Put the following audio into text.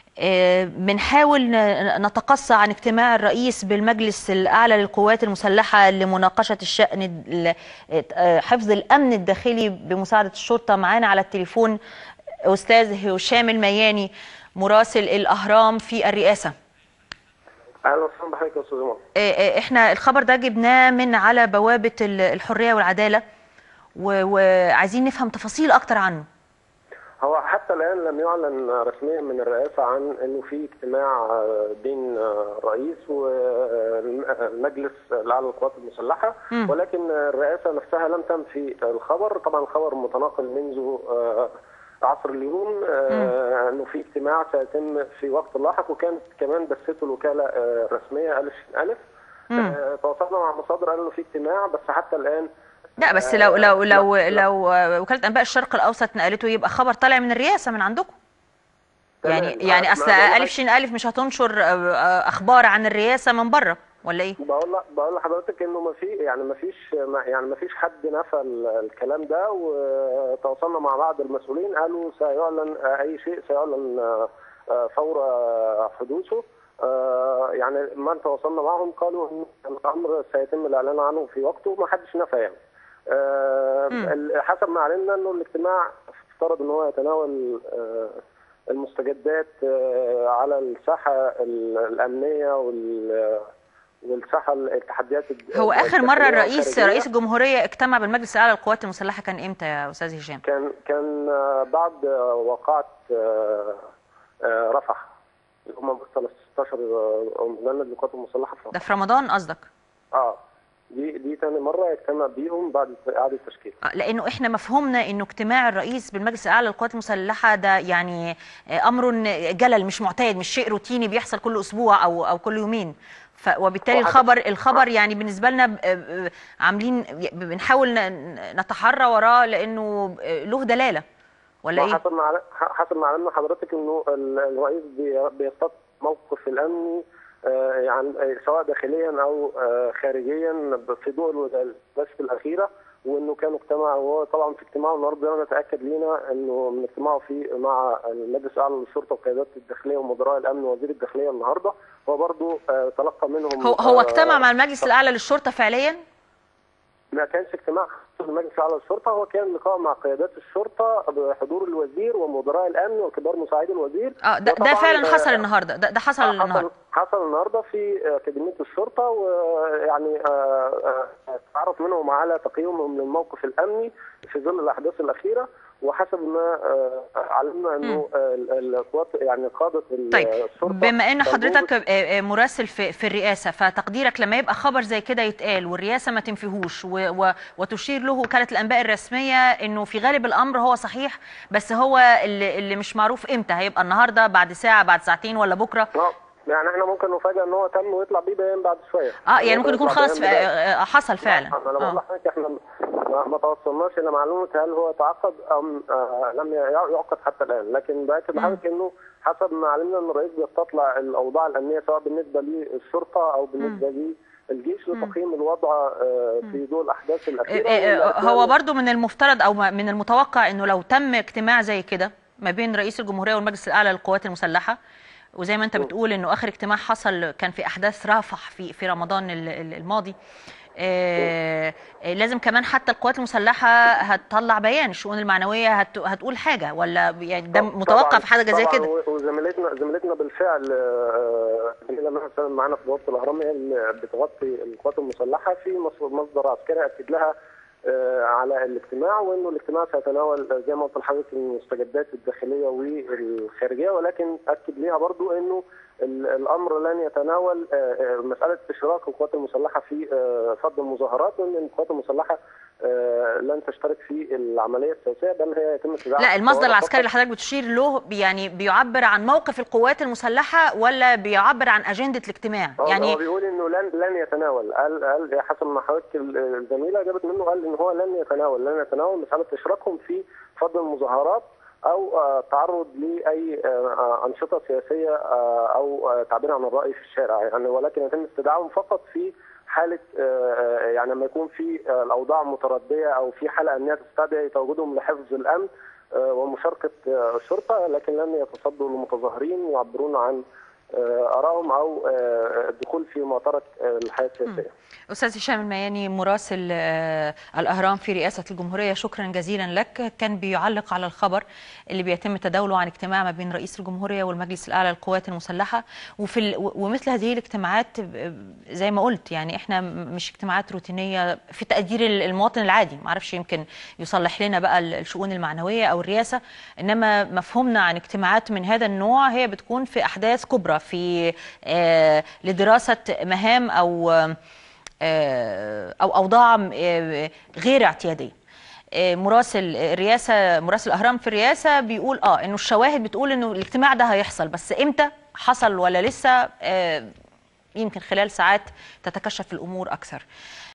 بنحاول نتقصى عن اجتماع الرئيس بالمجلس الأعلى للقوات المسلحة لمناقشة الشأن حفظ الأمن الداخلي بمساعدة الشرطة معانا على التليفون أستاذ هشام المياني مراسل الأهرام في الرئاسة اهلا وسهلا بحضرتك يا استاذ عمر احنا الخبر ده جبناه من على بوابة الحرية والعدالة وعايزين نفهم تفاصيل أكتر عنه هو حتى الان لم يعلن رسميا من الرئاسه عن انه في اجتماع بين الرئيس والمجلس الاعلى للقوات المسلحه مم. ولكن الرئاسه نفسها لم تنفي الخبر طبعا الخبر متناقل منذ عصر اليوم انه في اجتماع سيتم في وقت لاحق وكانت كمان بثته الوكاله الرسميه الف الف مم. تواصلنا مع مصادر قالوا انه في اجتماع بس حتى الان لا بس لو لو لو لو وكالة أنباء الشرق الأوسط نقلته يبقى خبر طالع من الرئاسة من عندكم يعني تمام. يعني ما- أصل ما بقول ألف لك- شين ألف مش هتنشر أخبار عن الرئاسة من بره ولا إيه؟ بقول لك بقول لحضرتك انه ما في يعني ما فيش يعني ما فيش حد نفى ال- الكلام ده وتواصلنا مع بعض المسؤولين قالوا سيعلن اي شيء سيعلن فور حدوثه يعني ما تواصلنا معهم قالوا ان الامر سيتم الاعلان عنه في وقته ما حدش نفى يعني ال- حسب ما علمنا انه الاجتماع افترض ان هو يتناول المستجدات على الساحه ال- الامنيه وال والساحه التحديات الد- هو آخر مرة الداخلية الرئيس والخارجية. رئيس الجمهورية اجتمع بالمجلس الأعلى للقوات المسلحة كان إمتى يا أستاذ هشام؟ كان كان آه، بعد آه، وقعة آه، آه، رفح اللي هم بس 16 آه، مجند للقوات المسلحه في ده في رمضان قصدك؟ اه دي دي تاني مره يجتمع بيهم بعد اعاده التشكيل آه، لانه احنا مفهومنا انه اجتماع الرئيس بالمجلس الاعلى للقوات المسلحه ده يعني آه، امر جلل مش معتاد مش شيء روتيني بيحصل كل اسبوع او او كل يومين ف وبالتالي هو حسب- الخبر الخبر يعني بالنسبه لنا ب- ب- عاملين بنحاول ن- نتحرى وراه لانه آه، له دلاله ولا ايه؟ حسب ما عل- حسب ما علمنا حضرتك انه ال- الرئيس بي- بيستطيع موقف الامني آه، يعني آه، سواء داخليا او آه، خارجيا في ضوء البث الاخيره وانه كانوا اجتمعوا وهو طبعا في اجتماعه النهارده انا اتاكد لينا انه من اجتماعه في مع المجلس الاعلى للشرطه وقيادات الداخليه ومدراء الامن ووزير الداخليه النهارده هو برضه آه، تلقى منهم هو هو آه، اجتمع مع المجلس الاعلى للشرطه فعليا؟ ما كانش اجتماع خاص بالمجلس الاعلى للشرطه هو كان لقاء مع قيادات الشرطه بحضور الوزير ومدراء الامن وكبار مساعدي الوزير اه ده, ده وطبعاً، فعلا آه، حصل النهارده ده, ده حصل النهارده حصل حصل النهارده في اكاديميه الشرطه ويعني آه، آه، تعرف منهم على تقييمهم للموقف الامني في ظل الاحداث الاخيره وحسب ما آه، علمنا انه آه، ال- القوات يعني قاده ال- طيب الشرطه بما ان كان حضرتك موجود- آه، آه، مراسل في في الرئاسه فتقديرك لما يبقى خبر زي كده يتقال والرئاسه ما تنفيهوش و- و- وتشير له وكاله الانباء الرسميه انه في غالب الامر هو صحيح بس هو اللي, اللي مش معروف امتى هيبقى النهارده بعد ساعه بعد ساعتين ولا بكره آه، يعني احنا ممكن نفاجئ ان هو تم ويطلع بيه بيان بعد شويه اه يعني ممكن يكون يطلع خلاص بيان آه، بداية. آه، حصل فعلا انا بقول آه. لحضرتك احنا ما, ما توصلناش الى معلومه هل هو تعاقد ام آه لم يعقد حتى الان لكن باكد لحضرتك انه حسب ما علمنا ان الرئيس بيستطلع الاوضاع الامنيه سواء بالنسبه للشرطه او بالنسبه للجيش لتقييم الوضع آه في ضوء الاحداث الاخيره آه، آه، والأسباب هو برضو من المفترض او من المتوقع انه لو تم اجتماع زي كده ما بين رئيس الجمهوريه والمجلس الاعلى للقوات المسلحه وزي ما انت بتقول انه اخر اجتماع حصل كان في احداث رافح في في رمضان ال- ال- الماضي آه، آه، لازم كمان حتى القوات المسلحه هتطلع بيان الشؤون المعنويه هت- هتقول حاجه ولا يعني ده طبعاً- متوقع في حاجه زي طبعاً كده و- وزميلتنا زميلتنا بالفعل آه، زميلة مثلا معانا في بوابه الاهرام هي اللي بتغطي القوات المسلحه في مص- مصدر عسكري اكد لها آه، على الاجتماع وانه الاجتماع سيتناول آه، زي ما قلت لحضرتك المستجدات الداخليه والخارجيه ولكن اكد ليها برضو انه ال- الامر لن يتناول آه، آه، مساله اشراك القوات المسلحه في آه، فض المظاهرات وان القوات المسلحه آه، لن تشترك في العمليه السياسيه بل هي يتم اتباعها لا المصدر فقط. العسكري اللي حضرتك بتشير له يعني بيعبر عن موقف القوات المسلحه ولا بيعبر عن اجنده الاجتماع هو يعني هو بيقول انه لن لن يتناول قال قال حسب ما حضرتك الزميله جابت منه قال ان هو لن يتناول لن يتناول مساله اشراكهم في فض المظاهرات او آه، التعرض لاي آه، آه، انشطه سياسيه آه، او آه، تعبير عن الراي في الشارع يعني ولكن يتم استدعائهم فقط في حاله آه، آه، يعني لما يكون في آه، الاوضاع مترديه او في حاله امنيه تستدعي تواجدهم لحفظ الامن ومشاركه الشرطه لكن لم يتصدوا للمتظاهرين يعبرون عن ارائهم او الدخول في معترك الحياه السياسيه. استاذ هشام المياني مراسل الاهرام في رئاسه الجمهوريه شكرا جزيلا لك كان بيعلق على الخبر اللي بيتم تداوله عن اجتماع ما بين رئيس الجمهوريه والمجلس الاعلى للقوات المسلحه وفي ال... ومثل هذه الاجتماعات زي ما قلت يعني احنا مش اجتماعات روتينيه في تقدير المواطن العادي ما اعرفش يمكن يصلح لنا بقى الشؤون المعنويه او الرئاسه انما مفهومنا عن اجتماعات من هذا النوع هي بتكون في احداث كبرى في آه لدراسه مهام او او اوضاع غير اعتياديه مراسل الرئاسه مراسل الاهرام في الرئاسه بيقول اه انه الشواهد بتقول انه الاجتماع ده هيحصل بس امتى حصل ولا لسه يمكن خلال ساعات تتكشف الامور اكثر